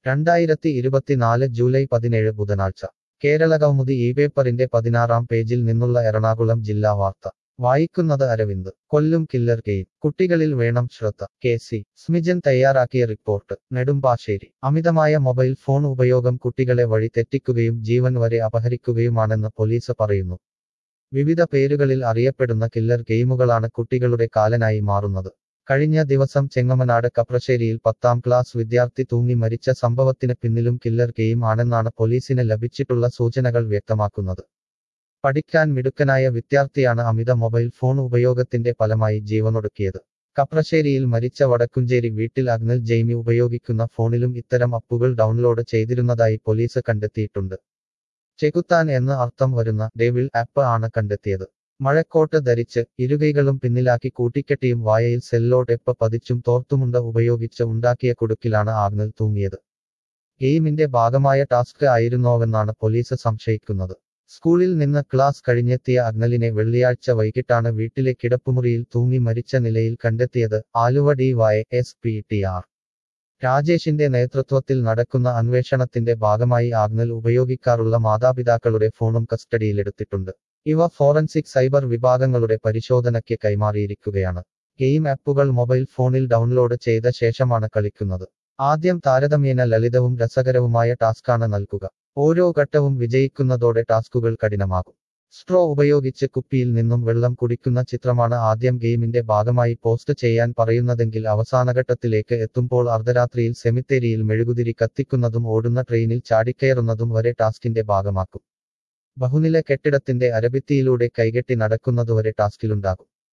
രണ്ടായിരത്തി ഇരുപത്തിനാല് ജൂലൈ പതിനേഴ് ബുധനാഴ്ച കേരളകൗമുദി ഈ പേപ്പറിന്റെ പതിനാറാം പേജിൽ നിന്നുള്ള എറണാകുളം ജില്ലാ വാർത്ത വായിക്കുന്നത് അരവിന്ദ് കൊല്ലും കില്ലർ ഗെയിം കുട്ടികളിൽ വേണം ശ്രദ്ധ കെ സി സ്മിജൻ തയ്യാറാക്കിയ റിപ്പോർട്ട് നെടുമ്പാശ്ശേരി അമിതമായ മൊബൈൽ ഫോൺ ഉപയോഗം കുട്ടികളെ വഴി തെറ്റിക്കുകയും ജീവൻ വരെ അപഹരിക്കുകയുമാണെന്ന് പോലീസ് പറയുന്നു വിവിധ പേരുകളിൽ അറിയപ്പെടുന്ന കില്ലർ ഗെയിമുകളാണ് കുട്ടികളുടെ കാലനായി മാറുന്നത് കഴിഞ്ഞ ദിവസം ചെങ്ങമനാട് കപ്രശ്ശേരിയിൽ പത്താം ക്ലാസ് വിദ്യാർത്ഥി തൂങ്ങി മരിച്ച സംഭവത്തിന് പിന്നിലും കില്ലർ ഗെയിം ആണെന്നാണ് പോലീസിന് ലഭിച്ചിട്ടുള്ള സൂചനകൾ വ്യക്തമാക്കുന്നത് പഠിക്കാൻ മിടുക്കനായ വിദ്യാർത്ഥിയാണ് അമിത മൊബൈൽ ഫോൺ ഉപയോഗത്തിന്റെ ഫലമായി ജീവനൊടുക്കിയത് കപ്രശ്ശേരിയിൽ മരിച്ച വടക്കുംചേരി വീട്ടിൽ അഗ്നൽ ജെയ്മി ഉപയോഗിക്കുന്ന ഫോണിലും ഇത്തരം അപ്പുകൾ ഡൗൺലോഡ് ചെയ്തിരുന്നതായി പോലീസ് കണ്ടെത്തിയിട്ടുണ്ട് ചെകുത്താൻ എന്ന് അർത്ഥം വരുന്ന ഡെവിൾ ആപ്പ് ആണ് കണ്ടെത്തിയത് മഴക്കോട്ട് ധരിച്ച് ഇരുകൈകളും പിന്നിലാക്കി കൂട്ടിക്കെട്ടിയും വായയിൽ സെല്ലോ ടെപ്പ് പതിച്ചും തോർത്തുമുണ്ട ഉപയോഗിച്ച് ഉണ്ടാക്കിയ കുടുക്കിലാണ് ആഗ്നൽ തൂങ്ങിയത് ഗെയിമിന്റെ ഭാഗമായ ടാസ്ക് ആയിരുന്നോവെന്നാണ് പോലീസ് സംശയിക്കുന്നത് സ്കൂളിൽ നിന്ന് ക്ലാസ് കഴിഞ്ഞെത്തിയ അഗ്നലിനെ വെള്ളിയാഴ്ച വൈകിട്ടാണ് വീട്ടിലെ കിടപ്പുമുറിയിൽ തൂങ്ങി മരിച്ച നിലയിൽ കണ്ടെത്തിയത് Aluva D Y S P T R രാജേഷിന്റെ നേതൃത്വത്തിൽ നടക്കുന്ന അന്വേഷണത്തിന്റെ ഭാഗമായി ആഗ്നൽ ഉപയോഗിക്കാറുള്ള മാതാപിതാക്കളുടെ ഫോണും കസ്റ്റഡിയിലെടുത്തിട്ടുണ്ട് ഇവ ഫോറൻസിക് സൈബർ വിഭാഗങ്ങളുടെ പരിശോധനയ്ക്ക് കൈമാറിയിരിക്കുകയാണ് ഗെയിം ആപ്പുകൾ മൊബൈൽ ഫോണിൽ ഡൗൺലോഡ് ചെയ്ത ശേഷമാണ് കളിക്കുന്നത് ആദ്യം താരതമ്യേന ലളിതവും രസകരവുമായ ടാസ്കാണ് നൽകുക ഓരോ ഘട്ടവും വിജയിക്കുന്നതോടെ ടാസ്കുകൾ കഠിനമാകും സ്ട്രോ ഉപയോഗിച്ച് കുപ്പിയിൽ നിന്നും വെള്ളം കുടിക്കുന്ന ചിത്രമാണ് ആദ്യം ഗെയിമിന്റെ ഭാഗമായി പോസ്റ്റ് ചെയ്യാൻ പറയുന്നതെങ്കിൽ അവസാനഘട്ടത്തിലേക്ക് എത്തുമ്പോൾ അർദ്ധരാത്രിയിൽ സെമിത്തേരിയിൽ മെഴുകുതിരി കത്തിക്കുന്നതും ഓടുന്ന ട്രെയിനിൽ ചാടിക്കയറുന്നതും വരെ ടാസ്കിന്റെ ഭാഗമാക്കും ബഹുനില കെട്ടിടത്തിന്റെ അരഭിത്തിയിലൂടെ കൈകെട്ടി നടക്കുന്നതുവരെ ടാസ്കിലുണ്ടാകും